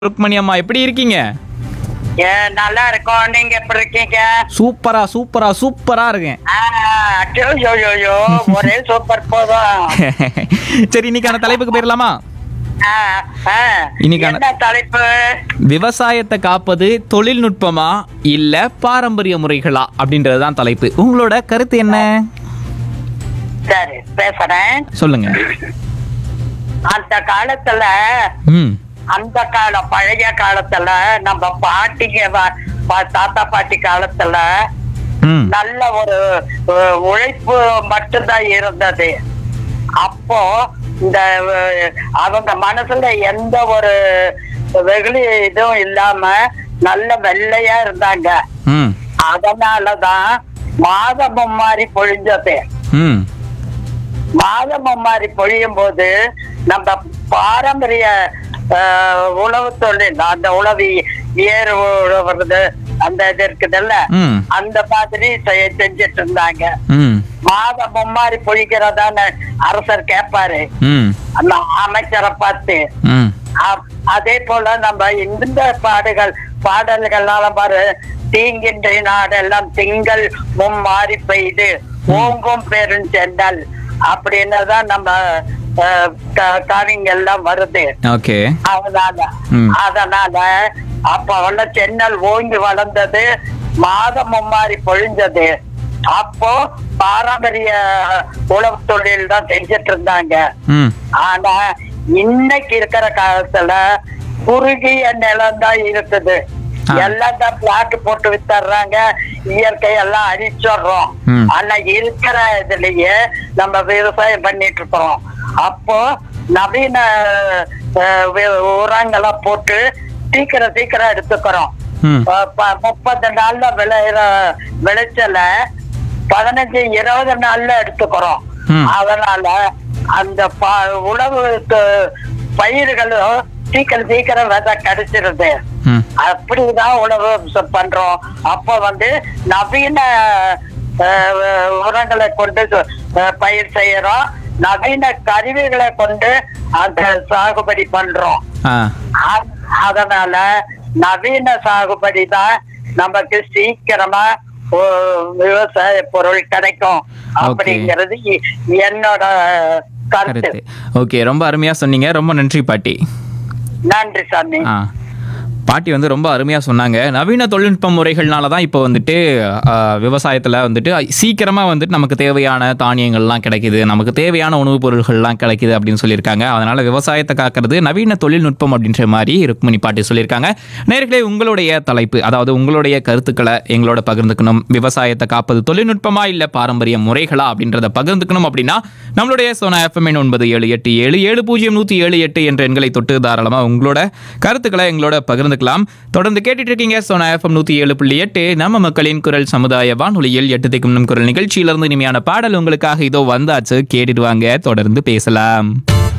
ருக்மணி அம்மா எப்படி இருக்கீங்க ஏன் நல்லா இருக்கோம் நீங்க எப்படி இருக்கீங்க சூப்பரா சூப்பரா சூப்பரா இருக்கேன் ஆ, ஐயோ, ஐயோ, ஐயோ, ஐயோ, ஒரே சூப்பர் போதும் சரி இன்னைக்கான தலைப்புக்கு போயிடலாமா ஆ, ஆ. இன்னைக்கான- என்ன தலைப்பு விவசாயத்தை காப்பது தொழில்நுட்பமா இல்ல பாரம்பரிய முறைகளா அப்படின்றது தான் தலைப்பு உங்களோட கருத்து என்ன சரி பேசுறேன் சொல்லுங்க அந்த காலத்துல ம் அந்த காலம் பழைய காலத்துல நம்ம பாட்டிங்க வ- பா- தாத்தா பாட்டி காலத்துல ம் நல்ல ஒரு அஹ், உழைப்பு மட்டும்தான் இருந்தது அப்போ இந்த அஹ், அவங்க மனசுல எந்த ஒரு வெகுளி இதுவும் இல்லாம நல்ல வெள்ளையா இருந்தாங்க ம் அதனாலதான் மாதம் மாதிரி பொழிஞ்சது ம் மாதம் மாதிரி பொழியும் போது நம்ம பாரம்பரிய அஹ், உழவு தொழில் அந்த உழவி ஏறு உழவுறது அந்த இது இருக்குதுல்ல ம் அந்த மாதிரி செ- செஞ்சுட்டு இருந்தாங்க ம் மாதம் மும்மாரி பொழிக்கிறதான அரசர் கேட்பாரு ம் அந்த அமைச்சரை பார்த்து ம் அ- அதே போல நம்ம இந்த பாடுகள் பாடல்கள்னால பாரு தீங்கின்ற நாடெல்லாம் திங்கள் மும்மாறி பெய்து ஓங்கும் பெருஞ்செண்டல் அப்படின்னு தான் நம்ம அஹ், க- காவியங்கள்லாம் வருது ஓகே அதனால ம். அதனால அப்ப உள்ள சென்னல் ஓங்கி வளர்ந்தது மாதம் மும்மாரி பொழிஞ்சது அப்போ பாரம்பரிய உழவு தொழில் தான் செஞ்சிட்டு இருந்தாங்க ம் ஆனா இன்னைக்கு இருக்கிற காலத்துல குறுகிய நிலம் தான் இருக்குது ஆ. எல்லாம் தான் பிளாட் போட்டு வித்தர்றாங்க இயற்கை எல்லாம் அழிச்சிடுறோம் ம். ஆனா இருக்கிற இதுலயே நம்ம விவசாயம் பண்ணிட்டு இருக்கிறோம் அப்போ நவீன அஹ், வி- உரங்களை போட்டு சீக்கிரம் சீக்கிரம் எடுத்துக்கிறோம் ம் ப- ப- முப்பது நாள்ல விளையிற விளைச்சல பதினஞ்சு இருபது நாள்ல எடுத்துக்கிறோம் ம். அதனால அந்த ப- உணவு த- பயிர்களும் சீக்கிரம் சீக்கிரம் விதை கிடைச்சிருது ம் அப்படிதான் உணவு ச- பண்றோம் அப்ப வந்து நவீன அஹ், உரங்களை கொண்டு சு- அஹ், பயிர் செய்யறோம் நவீன கருவிகளை கொண்டு அந்த சாகுபடி பண்றோம் ஆ அ- அதனால நவீன சாகுபடி தான் நமக்கு சீக்கிரமா ஓ, விவசாய பொருள் கிடைக்கும் அப்படிங்கிறது இ- என்னோட கருத்து கருத்து ஓகே ரொம்ப அருமையா சொன்னீங்க ரொம்ப நன்றி பாட்டி நன்றி சாமி ஆ பாட்டி வந்து ரொம்ப அருமையாக சொன்னாங்க நவீன தொழில்நுட்ப முறைகள்னால தான் இப்போ வந்துட்டு விவசாயத்தில் வந்துட்டு சீக்கிரமாக வந்துட்டு நமக்கு தேவையான தானியங்கள்லாம் கிடைக்குது நமக்கு தேவையான உணவுப் பொருள்கள்லாம் கிடைக்குது அப்படின்னு சொல்லியிருக்காங்க அதனால் விவசாயத்தை காக்கிறது நவீன தொழில்நுட்பம் அப்படின்ற மாதிரி ருக்மணி பாட்டி சொல்லியிருக்காங்க நேர்களே உங்களுடைய தலைப்பு அதாவது உங்களுடைய கருத்துக்களை எங்களோட பகிர்ந்துக்கணும் விவசாயத்தை காப்பது தொழில்நுட்பமா இல்லை பாரம்பரிய முறைகளா அப்படின்றத பகிர்ந்துக்கணும் அப்படின்னா நம்மளுடைய சோனா எஃப்எம்என் ஒன்பது ஏழு எட்டு ஏழு ஏழு பூஜ்ஜியம் நூற்றி ஏழு எட்டு என்ற எண்களை தொட்டு தாராளமாக உங்களோட கருத்துக்களை எங்களோட பகிர்ந்துக்கலாம் தொடர்ந்து கேட்டுட்டு இருக்கீங்க சோனா எஃப்எம் நூற்றி ஏழு புள்ளி எட்டு நம்ம மக்களின் குரல் சமுதாய வானொலியில் எட்டு திக்கும் நம் குரல் நிகழ்ச்சியிலிருந்து இனிமையான பாடல் உங்களுக்காக இதோ வந்தாச்சு கேட்டுட்டு வாங்க தொடர்ந்து பேசலாம்